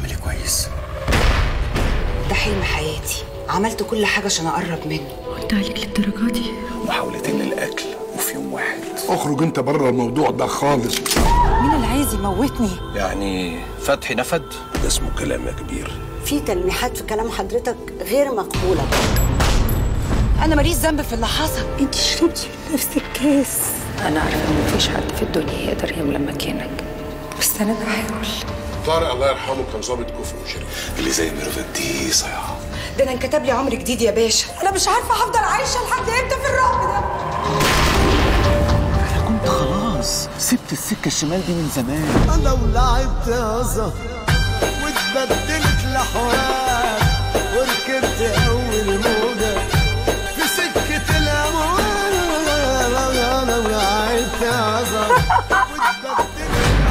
اعملي كويس ده حلم حياتي عملت كل حاجة عشان أقرب منه قلت عليك للدرجة دي محاولتين للقتل وفي يوم واحد اخرج انت بره الموضوع ده خالص مين اللي عايز يموتني؟ يعني فتحي نفد ده اسمه كلام يا كبير في تلميحات في كلام حضرتك غير مقبولة أنا ماليش ذنب في اللي حصل انت شربتي من نفسك كاس أنا عارفة إن مفيش حد في الدنيا يقدر يملى مكانك بس أنا بحاول طارق الله يرحمه كان ضابط كفر وشريف اللي زي ميرفت دي صياعه ده أنا انكتب لي عمر جديد يا باشا أنا مش عارفة هفضل عايشة لحد إمتى في الرعب ده كنت خلاص سبت السكة الشمال دي من زمان لو لعبت هزر واتبدلت لحوار وركبت اول موجة في سكة الامور لو لعبت هزر واتبدلت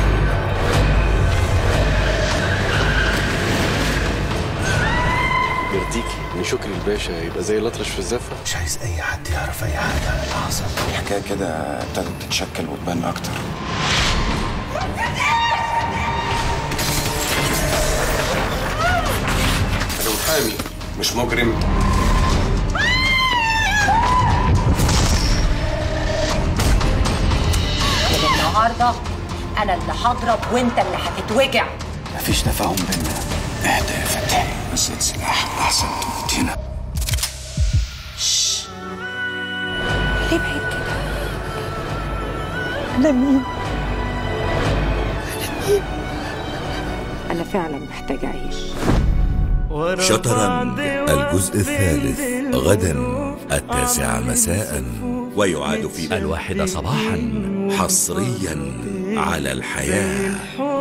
يرضيكي ان شكري الباشا يبقى زي الاطرش في الزفه مش عايز اي حد يعرف اي حاجه عن اللي حصل الحكايه كده ابتدت تتشكل وتبان اكتر انا محامي مش مجرم النهارده انا اللي هضرب وانت اللي هتتوجع مفيش تفاهم بينا اهدى يا فتحي مسك سلاح احسن تموت هنا ليه بعيد كده؟ انا مين أنا فعلا محتاجة أعيش شطرنج الجزء الثالث غدا التاسعة مساء ويعاد في الواحدة صباحا حصريا على الحياة